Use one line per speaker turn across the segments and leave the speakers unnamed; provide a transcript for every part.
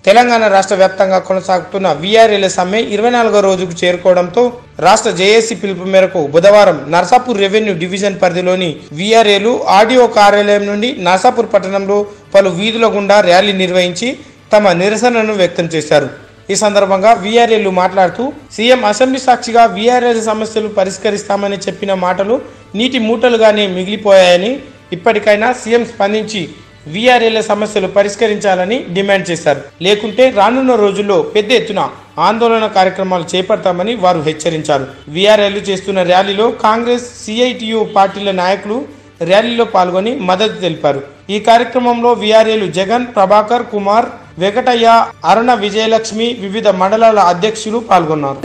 తెలంగాణ రాష్ట్ర వ్యాప్తంగా కొనసాగుతున్న వీఆర్ఎల్ సమ్మె ఇరవై నాలుగో రోజుకు చేరుకోవడంతో రాష్ట్ర జేఏసీ పిలుపు మేరకు బుధవారం నర్సాపూర్ రెవెన్యూ డివిజన్ పరిధిలోని వీఆర్ఏలు ఆర్డీఓ కార్యాలయం నుండి నర్సాపూర్ పట్టణంలో పలు వీధుల గుండా ర్యాలీ నిర్వహించి తమ నిరసనను వ్యక్తం చేశారు ఈ సందర్భంగా వీఆర్ఏలు మాట్లాడుతూ సీఎం అసెంబ్లీ సాక్షిగా వీఆర్ఎల్ సమస్యలు పరిష్కరిస్తామని చెప్పిన మాటలు నీటి మూటలుగానే మిగిలిపోయాయని ఇప్పటికైనా సీఎం స్పందించి వీఆర్ఏల సమస్యలు పరిష్కరించాలని డిమాండ్ చేశారు లేకుంటే రానున్న రోజుల్లో పెద్ద ఎత్తున ఆందోళన కార్యక్రమాలు చేపడతామని వారు హెచ్చరించారు వీఆర్ఏలు చేస్తున్న ర్యాలీలో కాంగ్రెస్ సిఐటియు పార్టీల నాయకులు ర్యాలీలో పాల్గొని మద్దతు తెలిపారు ఈ కార్యక్రమంలో వీఆర్ఏలు జగన్ ప్రభాకర్ కుమార్ వెంకటయ్య అరుణ విజయలక్ష్మి వివిధ మండలాల అధ్యక్షులు పాల్గొన్నారు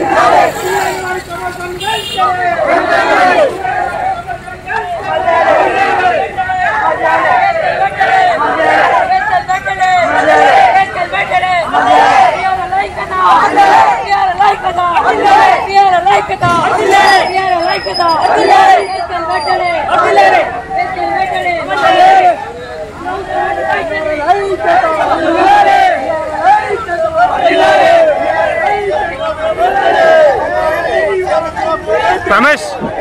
రమేష్